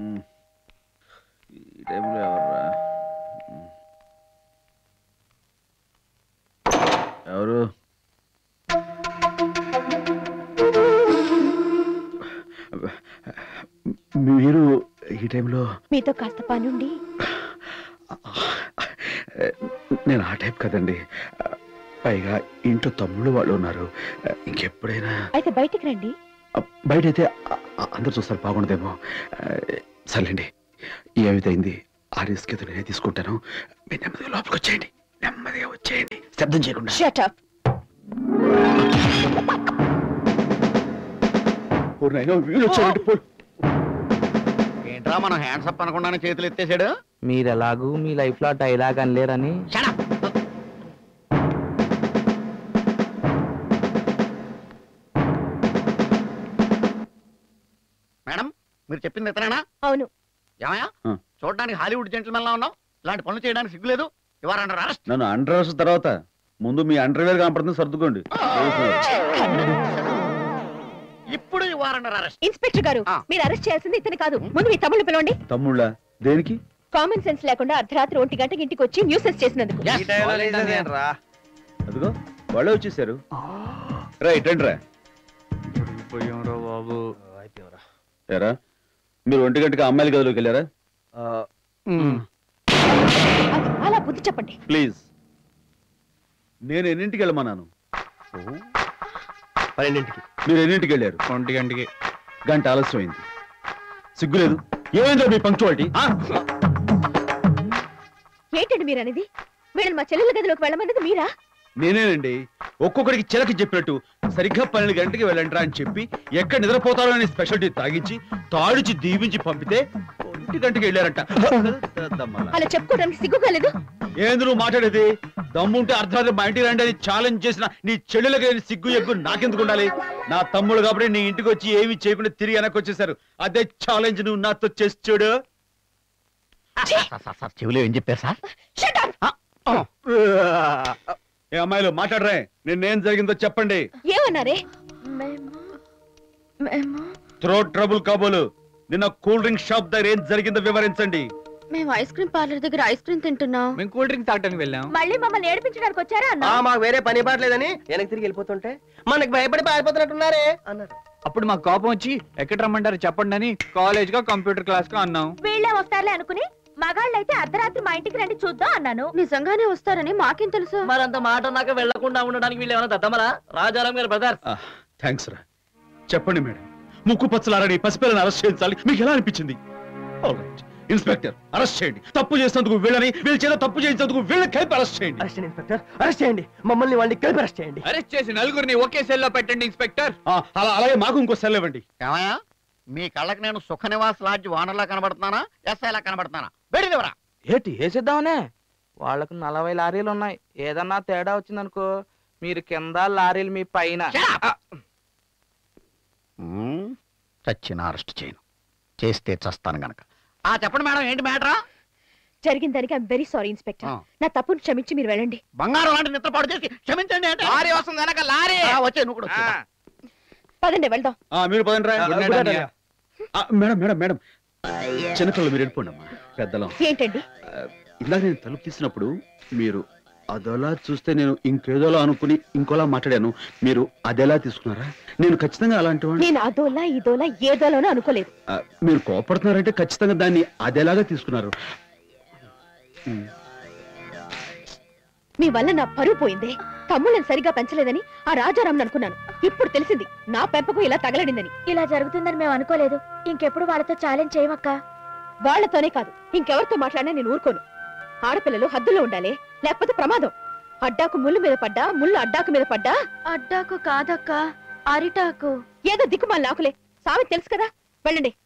ఉమ్. ఈ టైంలో ఎవర్రా ఉమ్. ఎవరు మీరు ఈ టైంలో మీతో కాస్త పనుండి నేను ఆ టైప్ కదండి పైగా ఇంట్లో తమ్ముళ్ళు వాళ్ళు ఉన్నారు ఇంకెప్పుడైనా అయితే బయటికి రండి బయట అయితే అందరు చూస్తారు బాగుండదేమో సర్లేండి ఏమిటైంది ఆ రిస్క్ ఏదో నేనే తీసుకుంటాను మీరు నెమ్మదిగా లోపలికి వచ్చేయండి నెమ్మదిగా వచ్చేయండి శబ్దం చేయకుండా షట్ అప్ ఓ నాయనా, వీళ్ళు వచ్చారంటే పో- ఏంట్రా మనం హ్యాండ్స్ అప్ అనకుండానే చేతులు ఎత్తేసాడు మీరు ఎలాగూ మీ లైఫ్ లో డైలాగ్ అనలేరని మేడం మీరు చెప్పింది ఇతనేనా అవును ఏమయ్యా ఆ. చూడడానికి హాలీవుడ్ జెంటిల్మెన్ లా ఉన్నాం ఇలాంటి పనులు చేయడానికి సిగ్గులేదు ఇవ్వారంటారు అరెస్ట్ నన్ను అండర్ వేసిన తర్వాత ముందు మీ అండర్వేర్ కనపడుతుంది సర్దుకోండి ఇప్పుడు ఇవ్వారంటారు అరెస్ట్ ఇన్స్పెక్టర్ గారు ఆ. మీరు అరెస్ట్ చేయాల్సింది ఇతని కాదు ముందు మీ తమ్ముళ్ళు పిలవండి తమ్ముళ్ళ దేనికి కామన్ సెన్స్ లేకుండా అర్ధరాత్రి ఒంటి గంటకి ఇంటికి వచ్చి న్యూసెన్స్ చేసినందుకు అదిగో వాళ్ళే వచ్చేసారు రైట్ రండి రా బాబు ఏరా మీరు ఒంటి గంటకి అమ్మాయిల గదిలోకి వెళ్ళారా అది అలా బుద్ధి చెప్పండి ప్లీజ్ నేను ఎన్నింటికి వెళ్ళమన్నాను పన్నెండింటికి మీరు ఎన్నింటికి వెళ్ళారు ఒంటి గంటకి గంట ఆలస్యమైంది సిగ్గులేదు ఏమైందో మీ పంక్చువాలిటీ ఏంటండి మీరు అనేది వీళ్ళని మా చెల్లెల గదిలోకి వెళ్ళమన్నది మీరా నేనేనండి ఒక్కొక్కడికి చిలకి చెప్పినట్టు సరిగ్గా పన్నెండు గంటకి వెళ్ళండిరా అని చెప్పి ఎక్కడ నిద్రపోతారో అని స్పెషల్ టీ తాగించి తాడిచి దీవించి పంపితే ఒంటి గంటకి వెళ్ళారంట దమ్మల. అలా చెప్పుకోవడానికి సిగ్గుగా లేదు ఏంది నువ్వు మాట్లాడేది దమ్ముంటే అర్ధరాత్రి మా ఇంటికి రండి అని ఛాలెంజ్ చేసిన నీ చెల్లెలకి లేని సిగ్గు ఎగ్గు నాకెందుకు ఉండాలి నా తమ్ముడు కాబట్టి నీ ఇంటికి వచ్చి ఏమీ చేయకుండా తిరిగి వెనక్కి వచ్చేసారు అదే ఛాలెంజ్ నువ్వు నాతో చేసి చూడు సార్, సార్, సార్ చెవిలో ఏం చెప్పారు సార్ Shut up! ఏ అమ్మాయిలు మాట్లాడరే నిన్నేం జరిగిందో చెప్పండి ఏమన్నారే త్రో ట్రబుల్ కాబోలు నిన్న కూల్ డ్రింక్ షాప్ దగ్గర ఏం జరిగిందో వివరించండి మేము ఐస్ క్రీమ్ పార్లర్ దగ్గర ఐస్ క్రీమ్ తింటున్నాం మేము కూల్ డ్రింక్ తాగడానికి వెళ్ళాం మళ్ళీ మమ్మల్ని ఏడిపించడానికి వచ్చారా అన్న ఆ మాకు వేరే పని పాటలేదని వెనక్కి తిరిగి వెళ్ళిపోతుంటే మనకి భయపడి పారిపోతున్నట్టున్నారే అన్నారు అప్పుడు మాకు కోపం వచ్చి ఎక్కడ రమ్మంటారు చెప్పండి అని కాలేజ్ గా కంప్యూటర్ క్లాస్ గా అన్నాం వీళ్ళే వస్తారులే అనుకుని మగాళ్ళైతే అర్ధరాత్రి మా ఇంటికి రండి చూద్దాం అన్నాను నిజంగానే వస్తారని మాకేం తెలుసు మరంత మాట నాకు వెళ్లకుండా ఉండడానికి వీళ్ళు ఏమైనా దద్దమరా రాజారాం గారు బ్రదర్ థ్యాంక్స్ రా చెప్పండి మేడం ముక్కు పచ్చలారని పసిపిల్లని అరెస్ట్ చేయించాలి మీకు ఎలా అనిపించింది Alright. ఇన్స్పెక్టర్ అరెస్ట్ చేయండి తప్పు చేసినందుకు వీళ్ళని వీళ్ళ చేత తప్పు చేయించినందుకు వీళ్ళని కలిపి అరెస్ట్ చేయండి అరెస్ట్ చేయండి ఇన్స్పెక్టర్ అరెస్ట్ చేయండి మమ్మల్ని వాళ్ళని కలిపి అరెస్ట్ చేయండి అరెస్ట్ చేసి నలుగురిని ఒకే సెల్ లో పెట్టండి ఇన్స్పెక్టర్ ఆ, అలా అలాగే మాకు ఇంకో సెల్ ఇవ్వండి ఏమయ్యా మీ కళ్ళకి నేను సుఖ నివాస్ లాడ్జ్ వానర్లా కనబడుతున్నానా ఎస్ఐలా కనబడుతున్నానా బయటిదేవరా ఏంటి వేసేద్దామనే వాళ్ళకు నలభై లారీలు ఉన్నాయి ఏదన్నా తేడా వచ్చిందనుకో మీరు కింద లారీలు మీ పైన చచ్చిన అరెస్ట్ చేయను చేస్తే చస్తాను గనక ఆ చెప్పండి మేడం ఏంటి మ్యాటరా జరిగిన దానికి ఐఎమ్ వెరీ సారీ ఇన్స్పెక్టర్ ఆ. నా తప్పును క్షమించి మీరు వెళ్ళండి బంగారం లాంటి నిద్రపాటు చేసి క్షమించండి అంటే లారీ వస్తుంది వెనక లారీ ఆ, వచ్చే నువ్వు కూడా వచ్చేయ్. పదండి వెళ్దాం ఆ, మీరు పదండి రా. Good night, Good night, అన్నయ్య. ఆ, మేడం మేడం మేడం చిన్నపిల్లలు మీరు వెళ్ళిపోండి అమ్మా పెద్దలం ఏంటండి ఆ, ఇందాక నేను తలుపు తీసినప్పుడు మీరు అదోలా చూస్తే నేను ఇంకేదోలా అనుకుని ఇంకోలా మాట్లాడాను మీరు అదెలా తీసుకున్నారా నేను ఖచ్చితంగా అలాంటి వాడిని. నేను అదోలా ఇదోలా ఏదోలోనో అనుకోలేదు ఆ, మీరు కోపడుతున్నారంటే ఖచ్చితంగా దాన్ని అదేలాగా తీసుకున్నారు ఉమ్. మీ వల్ల నా పరువు పోయిందే తమ్ముళ్ళని సరిగా పెంచలేదని ఆ రాజారాం అనుకున్నాను ఇప్పుడు తెలిసింది నా పెంపకం ఇలా తగలడిందని ఇలా జరుగుతుందని మేము అనుకోలేదు ఇంకెప్పుడు వాళ్ళతో ఛాలెంజ్ చేయమక్క వాళ్ళతోనే కాదు ఇంకెవరితో మాట్లాడినా నేను ఊరుకోను ఆడపిల్లలు హద్దులో ఉండాలి లేకపోతే ప్రమాదం అడ్డాకు ముళ్ళు మీద పడ్డా ముళ్ళు అడ్డాకు మీద పడ్డా అడ్డాకు కాదక్క అరిటాకు ఏదో దిక్కుమాలి నాకులే సామెత తెలుసు కదా వెళ్ళండి